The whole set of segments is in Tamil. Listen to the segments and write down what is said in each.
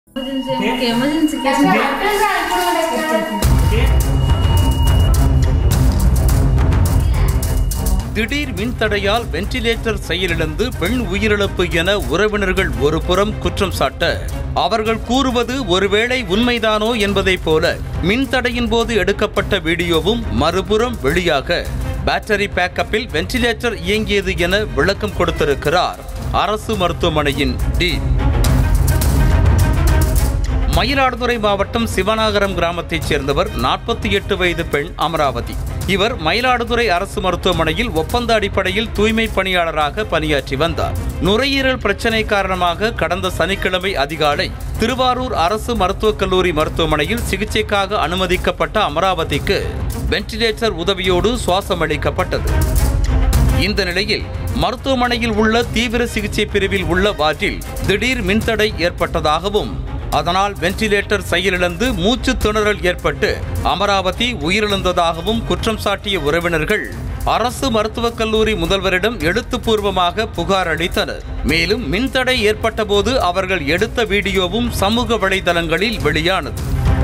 எமர்ஜென்சி கேஸ் திடீர் மின்தடையால் வென்டிலேட்டர் செயலிழந்து பெண் உயிரிழப்பு என உறவினர்கள் ஒருபுறம் குற்றம் சாட்ட அவர்கள் கூறுவது ஒருவேளை உண்மைதானோ என்பதைப் போல மின்தடையின் போது எடுக்கப்பட்ட வீடியோவும் மறுபுறம் வெளியாக பேட்டரி பேக்கப்பில் வென்டிலேட்டர் இயங்கியது என விளக்கம் கொடுத்திருக்கிறார் அரசு மருத்துவமனையின் டீன் மயிலாடுதுறை மாவட்டம் சிவனாகரம் கிராமத்தைச் சேர்ந்தவர் நாற்பத்தி எட்டு வயது பெண் அமராவதி இவர் மயிலாடுதுறை அரசு மருத்துவமனையில் ஒப்பந்த அடிப்படையில் தூய்மை பணியாளராக பணியாற்றி வந்தார் நுரையீரல் பிரச்சினை காரணமாக கடந்த சனிக்கிழமை அதிகாலை திருவாரூர் அரசு மருத்துவக் கல்லூரி மருத்துவமனையில் சிகிச்சைக்காக அனுமதிக்கப்பட்ட அமராவதிக்கு வென்டிலேட்டர் உதவியோடு சுவாசம் அளிக்கப்பட்டது இந்த நிலையில் மருத்துவமனையில் உள்ள தீவிர சிகிச்சை பிரிவில் உள்ள வார்டில் திடீர் மின்தடை ஏற்பட்டதாகவும் அதனால் வென்டிலேட்டர் செயலிழந்து மூச்சு திணறல் ஏற்பட்டு அமராவதி உயிரிழந்ததாகவும் குற்றம் சாட்டிய உறவினர்கள் அரசு மருத்துவக் கல்லூரி முதல்வரிடம் எழுத்துப்பூர்வமாக புகார் அளித்தனர் மேலும் மின்தடை ஏற்பட்டபோது அவர்கள் எடுத்த வீடியோவும் சமூக வலைதளங்களில் வெளியானது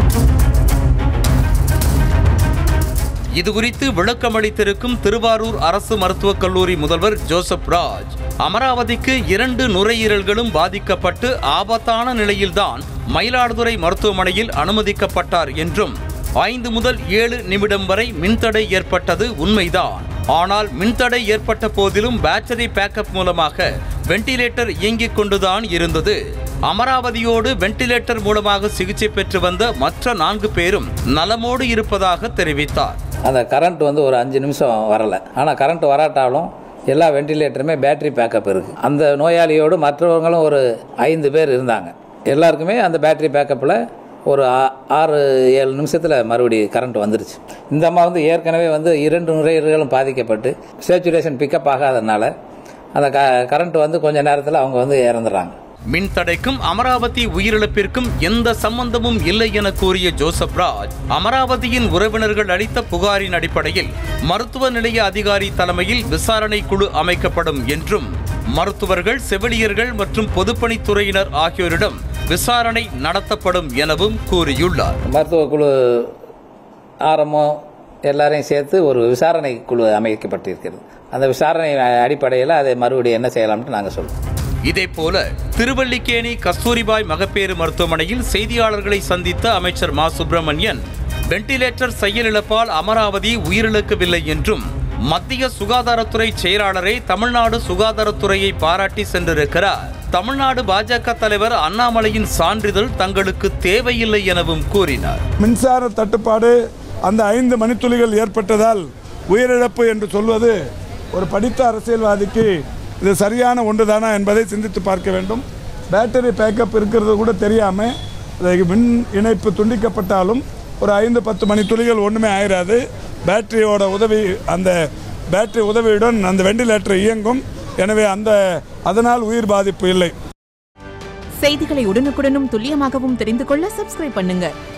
இதுகுறித்து விளக்கமளித்திருக்கும் திருவாரூர் அரசு மருத்துவக் கல்லூரி முதல்வர் ஜோசப் ராஜ் அமராவதிக்கு இரண்டு நுரையீரல்களும் பாதிக்கப்பட்டு ஆபத்தான நிலையில்தான் மயிலாடுதுறை மருத்துவமனையில் அனுமதிக்கப்பட்டார் என்றும் ஐந்து முதல் ஏழு நிமிடம் வரை மின்தடை ஏற்பட்டது உண்மைதான் ஆனால் மின்தடை ஏற்பட்ட போதிலும் பேட்டரி பேக்கப் மூலமாக வென்டிலேட்டர் இயங்கிக் கொண்டுதான் இருந்தது அமராவதியோடு வென்டிலேட்டர் மூலமாக சிகிச்சை பெற்று வந்த மற்ற நான்கு பேரும் நலமோடு இருப்பதாக தெரிவித்தார் அந்த கரண்ட் வந்து ஒரு அஞ்சு நிமிஷம் வரலை ஆனால் கரண்ட் வராட்டாலும் எல்லா வென்டிலேட்டருமே பேட்டரி பேக்கப் இருக்குது அந்த நோயாளியோடு மற்றவங்களும் ஒரு ஐந்து பேர் இருந்தாங்க எல்லாருக்குமே அந்த பேட்டரி பேக்கப்பில் ஒரு ஆ- ஆறு ஏழு நிமிஷத்தில் மறுபடி கரண்ட் வந்துருச்சு இந்த அம்மா வந்து ஏற்கனவே வந்து இரண்டு நுரையீரல்களும் பாதிக்கப்பட்டு சேச்சுரேஷன் பிக்கப் ஆகாதனால அந்த க கரண்ட் வந்து கொஞ்ச நேரத்தில் அவங்க வந்து இறந்துடுறாங்க மின்தடைக்கும் அமராவதி உயிரிழப்பிற்கும் எந்த சம்பந்தமும் இல்லை என கூறிய ஜோசப் ராஜ் அமராவதியின் உறவினர்கள் அளித்த புகாரின் அடிப்படையில் மருத்துவ நிலைய அதிகாரி தலைமையில் விசாரணை குழு அமைக்கப்படும் என்றும் மருத்துவர்கள் செவிலியர்கள் மற்றும் பொதுப்பணித்துறையினர் ஆகியோரிடம் விசாரணை நடத்தப்படும் எனவும் கூறியுள்ளார் மருத்துவ குழு ஆரம்பம் எல்லாரையும் சேர்த்து ஒரு விசாரணை குழு அமைக்கப்பட்டிருக்கிறது அந்த விசாரணை அடிப்படையில் அதை மறுபடியும் என்ன செய்யலாம்னு நாங்கள் சொல்லுவோம் இதேபோல திருவல்லிக்கேணி கஸ்தூரிபாய் மகப்பேறு மருத்துவமனையில் செய்தியாளர்களை சந்தித்த அமைச்சர் மா சுப்பிரமணியன் வென்டிலேட்டர் செயலிழப்பால் அமராவதி உயிரிழக்கவில்லை என்றும் மத்திய சுகாதாரத்துறை செயலாளரே தமிழ்நாடு சுகாதாரத்துறையை பாராட்டி சென்றிருக்கிறார் தமிழ்நாடு பாஜக தலைவர் அண்ணாமலையின் சான்றிதழ் தங்களுக்கு தேவையில்லை எனவும் கூறினார் மின்சார தட்டுப்பாடு அந்த ஐந்து மணித்துளிகள் ஏற்பட்டதால் உயிரிழப்பு என்று சொல்வது ஒரு படித்த அரசியல்வாதிக்கு இது சரியான ஒன்றுதானா என்பதை சிந்தித்து பார்க்க வேண்டும் பேட்டரி பேக்கப் இருக்கிறது கூட தெரியாமல் அதுக்கு மின் இணைப்பு துண்டிக்கப்பட்டாலும் ஒரு ஐந்து பத்து மணித்துளிகள் ஒன்றுமே ஆயிராது பேட்டரியோட உதவி அந்த பேட்டரி உதவியுடன் அந்த வெண்டிலேட்டர் இயங்கும் எனவே அந்த அதனால் உயிர் பாதிப்பு இல்லை செய்திகளை உடனுக்குடனும் துல்லியமாகவும் தெரிந்து கொள்ள சப்ஸ்கிரைப் பண்ணுங்க